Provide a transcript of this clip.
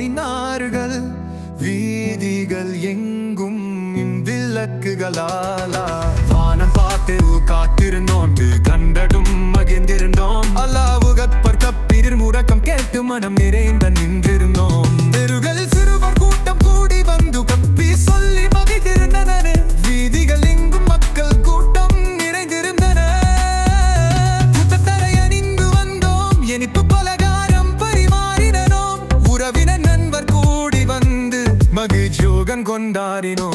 ஏறினார்கள் வீதிகள் எங்கும் விளக்குகளாலா வானம் பார்த்து காத்திருந்தோம் கண்டடும் மகிழ்ந்திருந்தோம் அல்லாவுகப்பர் கப்பிரிர் முழக்கம் கேட்டு மனம் நிறைந்த நின்றிருந்தோம் தெருகள் சிறுவர் கூட்டம் கூடி வந்து கப்பி சொல்லி மகிழ்ந்திருந்தனர் வீதிகள் எங்கும் மக்கள் கூட்டம் நிறைந்திருந்தன புத்தத்தரை அணிந்து வந்தோம் இனிப்பு பலகாரம் பரிமாறினோம் உறவினர் நண்பர் கூடி வந்து மகிழ்ச்சியோகன் கொண்டாடினோம்